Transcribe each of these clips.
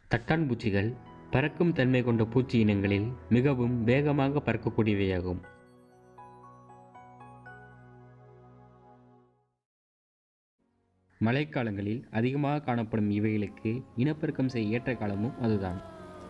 தட்டான்பூச்சிகள் பறக்கும் தன்மை கொண்ட பூச்சி இனங்களில் மிகவும் வேகமாக பறக்கக்கூடியவையாகும் மழைக்காலங்களில் அதிகமாக காணப்படும் இவைகளுக்கு இனப்பெருக்கம் செய்ய ஏற்ற காலமும் அதுதான்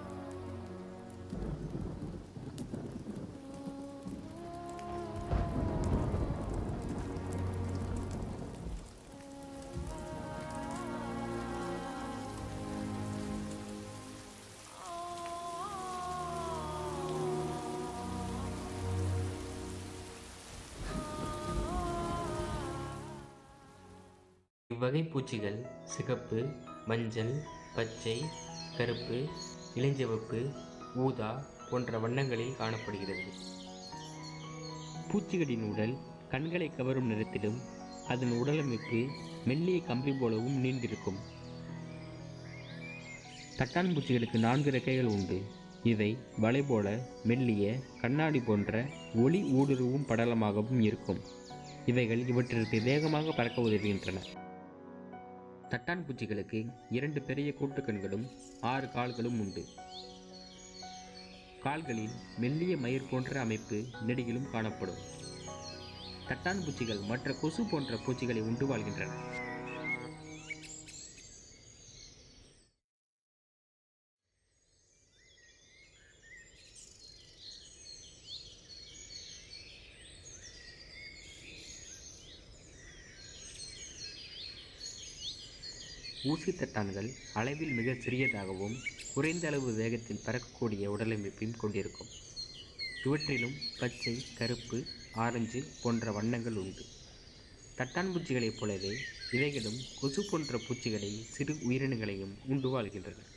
இவ்வகை பூச்சிகள் சிகப்பு மஞ்சள் பச்சை கருப்பு இளஞ்சிவப்பு ஊதா போன்ற வண்ணங்களில் காணப்படுகிறது பூச்சிகளின் உடல் கண்களை கவரும் நிறத்திலும் அதன் உடலமைப்பு மெல்லிய கம்பி போலவும் நீண்டிருக்கும் தட்டான் பூச்சிகளுக்கு நான்கு ரெக்கைகள் உண்டு இவை வலை போல மெல்லிய கண்ணாடி போன்ற ஒளி ஊடுருவும் படலமாகவும் இருக்கும் இவைகள் இவற்றிற்கு வேகமாக பறக்க உதவுகின்றன தட்டான் பூச்சிகளுக்கு இரண்டு பெரிய கூட்டுக்கண்களும் ஆறு கால்களும் உண்டு கால்களில் மெல்லிய மயிர் போன்ற அமைப்பு நெடுகிலும் காணப்படும் தட்டான் பூச்சிகள் மற்ற கொசு போன்ற பூச்சிகளை உண்டு வாழ்கின்றன ஊசி தட்டான்கள் அளவில் மிக சிறியதாகவும் குறைந்த அளவு வேகத்தில் பறக்கக்கூடிய உடலமைப்பையும் கொண்டிருக்கும் இவற்றிலும் பச்சை கருப்பு ஆரஞ்சு போன்ற வண்ணங்கள் உண்டு தட்டான் பூச்சிகளைப் போலவே இவைகளும் கொசு போன்ற பூச்சிகளை சிறு உயிரினங்களையும் உண்டு வாழ்கின்றன